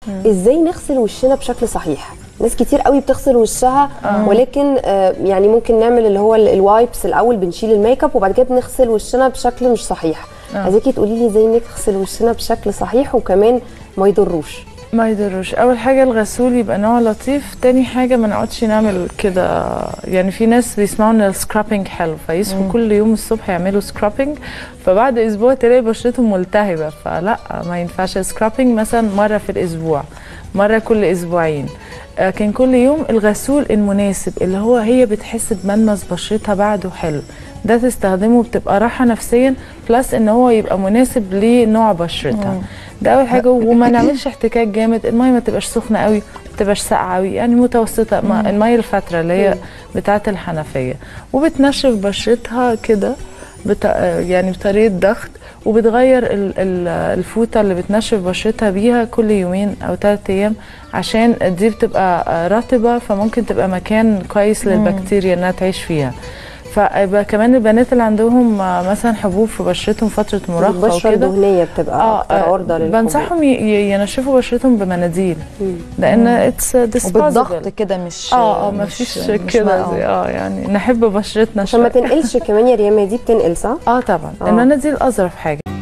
ازاي نغسل وشنا بشكل صحيح ناس كتير قوي بتغسل وشها ولكن آه، يعني ممكن نعمل اللي هو ال- الوايبس الاول بنشيل الميك اب وبعد كده بنغسل وشنا بشكل مش صحيح عايزاكي تقولي لي ازاي نغسل وشنا بشكل صحيح وكمان ما يضروش ما يضروش اول حاجه الغسول يبقى نوع لطيف تاني حاجه ما نقعدش نعمل كده يعني في ناس بيسمعوا ان السكرابنج حلو فيصحوا كل يوم الصبح يعملوا سكرابنج فبعد اسبوع تلاقي بشرتهم ملتهبه فلا ما ينفعش سكرابنج مثلا مره في الاسبوع مره كل اسبوعين لكن كل يوم الغسول المناسب اللي هو هي بتحس بملمس بشرتها بعده حلو ده تستخدمه بتبقى راحه نفسيا بلس ان هو يبقى مناسب لنوع بشرتها ده اول حاجه وما نعملش احتكاك جامد الميه ما تبقاش سخنه قوي ما تبقاش ساقعه قوي يعني متوسطه ما- الميه الفتره اللي هي بتاعه الحنفيه وبتنشف بشرتها كده بت... يعني بطريقه ضغط وبتغير ال... ال... الفوطه اللي بتنشف بشرتها بيها كل يومين او ثلاث ايام عشان دي بتبقى رطبه فممكن تبقى مكان كويس للبكتيريا انها تعيش فيها فيبقى كمان البنات اللي عندهم آه، مثلا حبوب في بشرتهم فتره مراهقه البشره وكده الدهنيه بتبقى اكتر آه عرضه للحبوب بنصحهم ي- ي- ينشفوا بشرتهم بمناديل لان اتس وبالضغط كده مش اه اه ما مش- فيش مش كده ما- زي اه يعني نحب بشرتنا عشان ما شويه تنقلش كمان يا ريما دي بتنقل صح؟ اه طبعا آه. المناديل اظرف حاجه